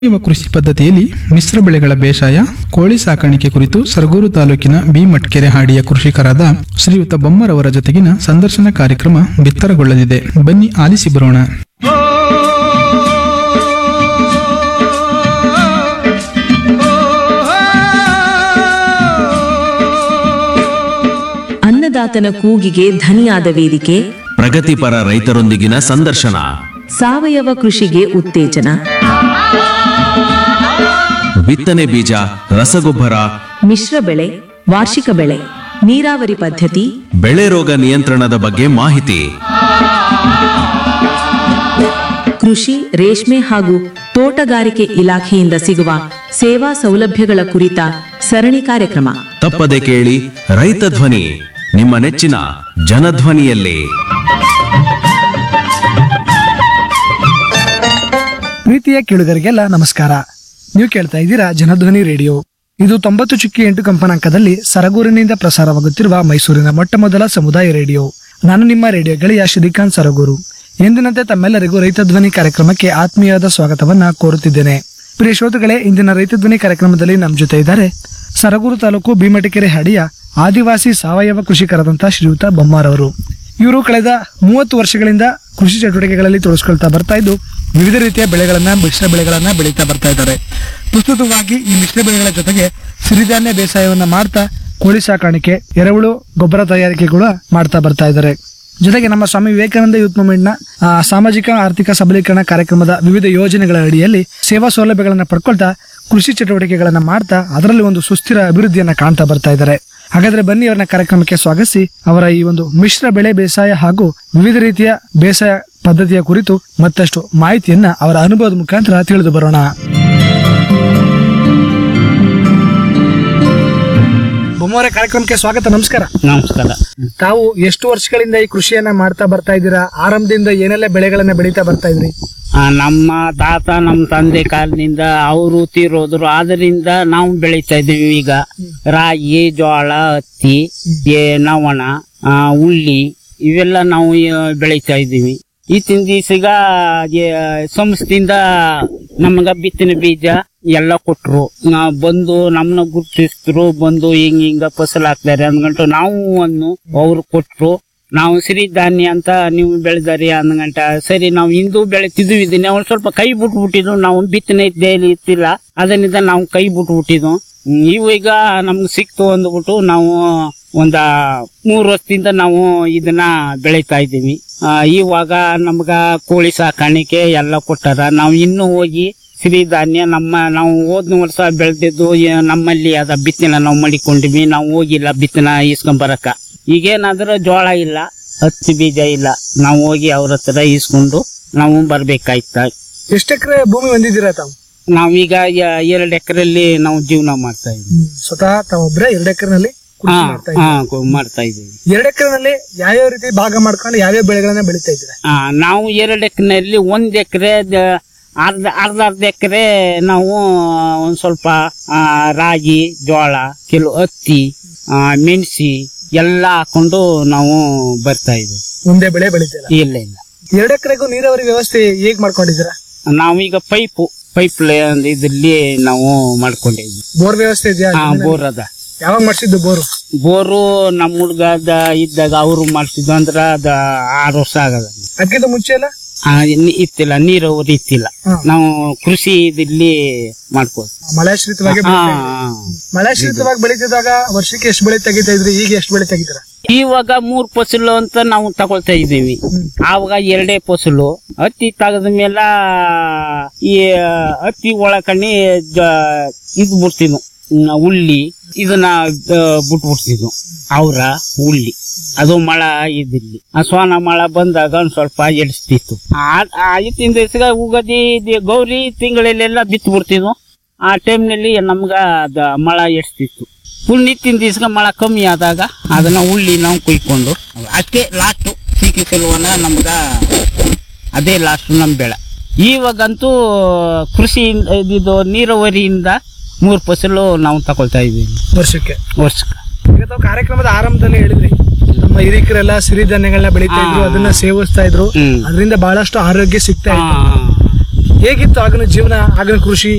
ಸಾವಯವ ಕೃಷಿ ಪದ್ಧತಿಯಲ್ಲಿ ಮಿಶ್ರ ಬೆಳೆಗಳ ಬೇಸಾಯ ಕೋಳಿ ಸಾಕಾಣಿಕೆ ಕುರಿತು ಸರಗೂರು ತಾಲೂಕಿನ ಬಿ ಮಟ್ಕೆರೆ ಹಾಡಿಯ ಕೃಷಿಕರಾದ ಶ್ರೀಯುತ ಬೊಮ್ಮರವರ ಜೊತೆಗಿನ ಸಂದರ್ಶನ ಕಾರ್ಯಕ್ರಮ ಬಿತ್ತರಗೊಳ್ಳಲಿದೆ ಬನ್ನಿ ಆಲಿಸಿ ಬರೋಣ ಅನ್ನದಾತನ ಕೂಗಿಗೆ ಧನಿಯಾದ ವೇದಿಕೆ ಪ್ರಗತಿಪರ ರೈತರೊಂದಿಗಿನ ಸಂದರ್ಶನ ಸಾವಯವ ಕೃಷಿಗೆ ಉತ್ತೇಜನ ಬಿತ್ತನೆ ಬೀಜ ರಸಗೊಬ್ಬರ ಮಿಶ್ರ ಬೆಳೆ ವಾರ್ಷಿಕ ಬೆಳೆ ನೀರಾವರಿ ಪದ್ಧತಿ ಬೆಳೆ ರೋಗ ನಿಯಂತ್ರಣದ ಬಗ್ಗೆ ಮಾಹಿತಿ ಕೃಷಿ ರೇಷ್ಮೆ ಹಾಗೂ ತೋಟಗಾರಿಕೆ ಇಲಾಖೆಯಿಂದ ಸಿಗುವ ಸೇವಾ ಸೌಲಭ್ಯಗಳ ಕುರಿತ ಸರಣಿ ಕಾರ್ಯಕ್ರಮ ತಪ್ಪದೆ ಕೇಳಿ ರೈತ ಧ್ವನಿ ನಿಮ್ಮ ನೆಚ್ಚಿನ ಜನಧ್ವನಿಯಲ್ಲಿ ಪ್ರೀತಿಯ ಕೇಳುಗರಿಗೆಲ್ಲ ನಮಸ್ಕಾರ ನೀವು ಕೇಳ್ತಾ ಇದ್ದೀರಾ ಜನಧ್ವನಿ ರೇಡಿಯೋ ಇದು ತೊಂಬತ್ತು ಚುಕ್ಕಿ ಎಂಟು ಕಂಪನಾಂಕದಲ್ಲಿ ಸರಗೂರಿನಿಂದ ಪ್ರಸಾರವಾಗುತ್ತಿರುವ ಮೈಸೂರಿನ ಮೊಟ್ಟ ಮೊದಲ ಸಮುದಾಯ ರೇಡಿಯೋ ನಾನು ನಿಮ್ಮ ರೇಡಿಯೋ ಗೆಳೆಯ ಶ್ರೀಕಾಂತ್ ಸರಗೂರು ಎಂದಿನಂತೆ ತಮ್ಮೆಲ್ಲರಿಗೂ ರೈತ ಧ್ವನಿ ಕಾರ್ಯಕ್ರಮಕ್ಕೆ ಆತ್ಮೀಯವಾದ ಸ್ವಾಗತವನ್ನ ಕೋರುತ್ತಿದ್ದೇನೆ ಪ್ರಿಯ ಶ್ರೋತೃಗಳೇ ಇಂದಿನ ರೈತ ಧ್ವನಿ ಕಾರ್ಯಕ್ರಮದಲ್ಲಿ ನಮ್ಮ ಜೊತೆ ಇದ್ದಾರೆ ಸರಗೂರು ತಾಲೂಕು ಭೀಮಟಿಕೆರೆ ಹಾಡಿಯ ಆದಿವಾಸಿ ಸಾವಯವ ಕೃಷಿಕರಾದಂತಹ ಶ್ರೀಯುತ ಬೊಮ್ಮಾರವರು ಇವರು ಕಳೆದ ಮೂವತ್ತು ವರ್ಷಗಳಿಂದ ಕೃಷಿ ಚಟುವಟಿಕೆಗಳಲ್ಲಿ ತೊಡಗಿಸ್ಕೊಳ್ತಾ ಬರ್ತಾ ಇದ್ದು ವಿವಿಧ ರೀತಿಯ ಬೆಳೆಗಳನ್ನ ಮಿಶ್ರ ಬೆಳೆಗಳನ್ನ ಬೆಳೀತಾ ಬರ್ತಾ ಇದ್ದಾರೆ ಪ್ರಸ್ತುತವಾಗಿ ಈ ಮಿಶ್ರ ಬೆಳೆಗಳ ಜೊತೆಗೆ ಸಿರಿಧಾನ್ಯ ಬೇಸಾಯವನ್ನ ಮಾಡ್ತಾ ಕೋಳಿ ಸಾಕಾಣಿಕೆ ಎರೆಹುಳು ಗೊಬ್ಬರ ತಯಾರಿಕೆ ಕೂಡ ಮಾಡ್ತಾ ಬರ್ತಾ ಇದ್ದಾರೆ ಜೊತೆಗೆ ನಮ್ಮ ಸ್ವಾಮಿ ವಿವೇಕಾನಂದ ಯೂತ್ ಮೂವ್ಮೆಂಟ್ ನ ಆ, ಸಾಮಾಜಿಕ ಆರ್ಥಿಕ ಸಬಲೀಕರಣ ಕಾರ್ಯಕ್ರಮದ ವಿವಿಧ ಯೋಜನೆಗಳ ಅಡಿಯಲ್ಲಿ ಸೇವಾ ಸೌಲಭ್ಯಗಳನ್ನ ಪಡ್ಕೊಳ್ತಾ ಕೃಷಿ ಚಟುವಟಿಕೆಗಳನ್ನ ಮಾಡ್ತಾ ಅದರಲ್ಲಿ ಒಂದು ಸುಸ್ಥಿರ ಅಭಿವೃದ್ಧಿಯನ್ನ ಕಾಣ್ತಾ ಬರ್ತಾ ಇದ್ದಾರೆ ಹಾಗಾದ್ರೆ ಬನ್ನಿ ಅವರನ್ನ ಕಾರ್ಯಕ್ರಮಕ್ಕೆ ಸ್ವಾಗತಿಸಿ ಅವರ ಈ ಒಂದು ಮಿಶ್ರ ಬೆಳೆ ಬೇಸಾಯ ಹಾಗೂ ವಿವಿಧ ರೀತಿಯ ಬೇಸಾಯ ಪದ್ಧತಿಯ ಕುರಿತು ಮತ್ತಷ್ಟು ಮಾಹಿತಿಯನ್ನ ಅವರ ಅನುಭವದ ಮುಖಾಂತರ ತಿಳಿದು ಬರೋಣ ಬೊಮ್ಮವರ ಕಾರ್ಯಕ್ರಮಕ್ಕೆ ಸ್ವಾಗತ ನಮಸ್ಕಾರ ನಮಸ್ಕಾರ ತಾವು ಎಷ್ಟು ವರ್ಷಗಳಿಂದ ಈ ಕೃಷಿಯನ್ನ ಮಾಡ್ತಾ ಬರ್ತಾ ಇದ್ದೀರಾ ಆರಂಭದಿಂದ ಏನೆಲ್ಲ ಬೆಳೆಗಳನ್ನ ಬೆಳೀತಾ ಬರ್ತಾ ಇದ್ರಿ ಆ, ನಮ್ಮ ತಾತ ನಮ್ಮ ತಂದೆ ಕಾಲದಿಂದ ಅವರು ತೀರೋದ್ರು ಆದ್ರಿಂದ ನಾವು ಬೆಳೀತಾ ಇದೀವಿ ಈಗ ರಾಗಿ ಜೋಳ ಹತ್ತಿ ಏ, ನವಣ ಆ, ಉಳ್ಳಿ ಇವೆಲ್ಲ ನಾವು ಆ, ಬೆಳೀತಾ ಇದ್ದೀವಿ ಇತ್ತಿನ ದಿವಸಗ ಸಂಸ್ಥೆಯಿಂದ ನಮಗ ಬಿತ್ತನೆ ಬೀಜ ಎಲ್ಲ ಕೊಟ್ರು ಆ, ಬಂದು ನಮ್ಮನ್ನ ಗುರುತಿಸಿದ್ರು ಬಂದು ಹಿಂಗ ಹಿಂಗ ಫಸಲ್ ಹಾಕ್ತಾರೆ ಅಂದ್ಗಂಟು ನಾವು ಅನ್ನು ಅವ್ರು ಕೊಟ್ರು ನಾವು ಸಿರಿಧಾನ್ಯ ಅಂತ ನೀವು ಬೆಳೆದಾರಿ ಅಂದ್ಗಂಟ ಸರಿ ನಾವು ಹಿಂದೂ ಬೆಳೆತಿದ್ವಿ ಇದನ್ನ ಒಂದ್ ಸ್ವಲ್ಪ ಕೈ ಬಿಟ್ಬಿಟ್ಟಿದ್ವು ನಾವು ಬಿತ್ತನೆ ಇದ್ದೇಲಿ ಇತ್ತಿಲ್ಲ ಅದರಿಂದ ನಾವು ಕೈ ಬಿಟ್ಬಿಟ್ಟಿದ್ವು ಹ್ಮ್, ಇವು ಈಗ ನಮ್ಗೆ ಸಿಕ್ತು ಅಂದ್ಬಿಟ್ಟು ನಾವು ಒಂದ ಮೂರು ವರ್ಷದಿಂದ ನಾವು ಇದನ್ನ ಬೆಳೀತಾ ಇದ್ದೀವಿ ಆ, ಇವಾಗ ನಮ್ಗ ಕೋಳಿ ಸಾಕಾಣಿಕೆ ಎಲ್ಲ ಕೊಟ್ಟಾರ ನಾವು ಇನ್ನೂ ಹೋಗಿ ಸಿರಿಧಾನ್ಯ ನಮ್ಮ ನಾವು ಹೋದ್ನ ವರ್ಷ ಬೆಳೆದಿದ್ದು ನಮ್ಮಲ್ಲಿ ಅದ ಬಿತ್ತನೆ ನಾವು ಮಾಡಿಕೊಂಡಿವಿ ನಾವು ಹೋಗಿಲ್ಲ ಬಿತ್ತನ ಇಸ್ಕೊಂಬರಕ ಈಗೇನಾದ್ರೂ ಜೋಳ ಇಲ್ಲ ಹತ್ತಿ ಬೀಜ ಇಲ್ಲ ನಾವು ಹೋಗಿ ಅವ್ರ ಹತ್ರ ಇಸ್ಕೊಂಡು ನಾವು ಬರ್ಬೇಕಾಯ್ತ ಎಷ್ಟು ಎಕರೆ ಭೂಮಿ ಹೊಂದಿದ್ದೀರಾ ತಾವು ನಾವೀಗ ಯ- ಎರಡ್ ಎಕರೆಲ್ಲಿ ನಾವು ಜೀವನ ಮಾಡ್ತಾ ಇದ್ವಿ ಸ್ವತಃ ತಾವೊಬ್ರೆ ಎರಡು ಎಕರೆನಲ್ಲಿ ಹಾ ಕೃಷಿ ಮಾಡ್ತಾ ಇದ್ದೀರಾ ಹಾ ಕೊ- ಮಾಡ್ತಾ ಇದೀವಿ ಎರಡು ಎಕರೆನಲ್ಲಿ ಯಾವ್ಯಾವ ರೀತಿ ಭಾಗ ಮಾಡ್ಕೊಂಡು ಯಾವ್ಯಾವ ಬೆಳೆಗಳನ್ನ ಬೆಳೀತಾ ಇದ್ದೀರಾ ಆ, ನಾವು ಎರಡು ಎಕರೆನಲ್ಲಿ ಒಂದ್ ಎಕರೆ ಅರ್ಧ ಅರ್ಧ ಅರ್ಧ ಎಕರೆ ನಾವು ಒಂದ್ ಸ್ವಲ್ಪ ಆ, ರಾಗಿ ಜೋಳ ಕೆಲವು ಹತ್ತಿ ಆ, ಮೆಣಸಿ ಎಲ್ಲ ಹಾಕೊಂಡು ನಾವು ಬರ್ತಾ ಇದ್ದೀವಿ ಒಂದೇ ಬೆಳೆ ಬೆಳೀತೀರಾ ಇಲ್ಲ ಇಲ್ಲ ಎರಡು ಎಕರೆಗೂ ನೀರಾವರಿ ವ್ಯವಸ್ಥೆ ಹೇಗ್ ಮಾಡ್ಕೊಂಡಿದ್ದೀರಾ ನಾವೀಗ ಪೈಪು ಪೈಪ್ ಲೈನ್ ಇದ್ರಲ್ಲಿ ನಾವು ಮಾಡ್ಕೊಂಡಿದ್ವಿ ಬೋರ್ ವ್ಯವಸ್ಥೆ ಇದೆಯಾ ಹಾ ಬೋರ್ ಅದ ಯಾವಾಗ ಮಾಡಿಸಿದ್ದು ಬೋರು ಬೋರು ನಮ್ಮ ಹುಡ್ಗದ ಇದ್ದಾಗ ಅವರು ಮಾಡ್ತಿದ್ವು ಅಂದ್ರ ಅದ ಆರು ವರ್ಷ ಆಗದ ಅದಕ್ಕಿಂತ ಮುಂಚೆ ಎಲ್ಲ ಆ, ನಿ- ಇತ್ತಿಲ್ಲ ನೀರಾವರಿ ಇತ್ತಿಲ್ಲ ಹಾ. ನಾವು ಕೃಷಿ ಇದಿಲ್ಲಿ ಮಾಡ್ಕೋದು ಮಳೆಶ್ರಿತವಾಗಿ ಹಾ ಮಳೆಶ್ರಿತವಾಗಿ ಬೆಳೀತಿದ್ದಾಗ ವರ್ಷಕ್ಕೆ ಎಷ್ಟು ಬೆಳೆ ತೆಗಿತಾ ಇದ್ರಿ ಈಗ ಎಷ್ಟು ಬೆಳೆ ತೆಗಿತೀರಾ ಇವಾಗ ಮೂರ್ ಫಸಲು ಅಂತ ನಾವು ತಗೊಳ್ತಾ ಇದ್ದೀವಿ ಆವಾಗ ಎರಡೇ ಫಸಲು ಹತ್ತಿ ತೆಗೆದ ಮೇಲೆ ಈ ಹತ್ತಿ ಒಳಕಣ್ಣಿ ಇದು ಬಿಡ್ತಿದ್ವು ಹ್ಮ್, ಉಳ್ಳಿ ಇದನ್ನ ಆ, ಬಿಟ್ಬಿಡ್ತಿದ್ವು ಅವ್ರ ಉಳ್ಳಿ ಅದು ಮಳ ಇದಿಲ್ಲಿ ಆ ಸೋನ ಮಳ ಬಂದಾಗ ಒಂದ್ ಸ್ವಲ್ಪ ಎಡಿಸ್ತಿತ್ತು ಇತ್ತಿನ ದಿವಸ ಉಗದಿ ದಿ- ಗೌರಿ ತಿಂಗಳಲ್ಲೆಲ್ಲ ಬಿತ್ತು ಬಿಡ್ತಿದ್ವು ಆ ಟೈಮ್ನಲ್ಲಿ ನಮ್ಗ ಅದ ಮಳ ಎಡಿಸ್ತಿತ್ತು ಪುಣ್ಯತ್ತಿನ ದಿವಸ ಮಳ ಕಮ್ಮಿ ಆದಾಗ ಅದನ್ನ ಉಳ್ಳಿ ನಾವು ಕುಯ್ಕೊಂಡು ಅಷ್ಟೇ ಲಾಸ್ಟ್ ಸಿಕ್ಕಿ ಕೆಲವನ್ನ ನಮ್ಗ ಅದೇ ಲಾಸ್ಟ್ ನಮ್ ಬೆಳೆ ಇವಾಗಂತೂ ಕೃಷಿ ಇದು ನೀರಾವರಿಯಿಂದ ಮೂರು ಫಸಲು ನಾವು ತಗೊಳ್ತಾ ಇದ್ದೀವಿ ವರ್ಷಕ್ಕೆ ವರ್ಷಕ್ಕೆ ಈಗ ತಾವು ಕಾರ್ಯಕ್ರಮದ ಆರಂಭದಲ್ಲಿ ಹೇಳಿದ್ರಿ ನಮ್ಮ ಹಿರಿಕರೆಲ್ಲ ಸಿರಿಧಾನ್ಯಗಳನ್ನ ಬೆಳೀತಾ ಇದ್ರು ಅದನ್ನ ಸೇವಿಸ್ತಾ ಇದ್ರು ಹ್ಮ್. ಅದರಿಂದ ಬಹಳಷ್ಟು ಆರೋಗ್ಯ ಸಿಗ್ತಾ ಆ, ಇತ್ತು ಹೇಗಿತ್ತು ಆಗಿನ ಜೀವನ ಆಗಿನ ಕೃಷಿ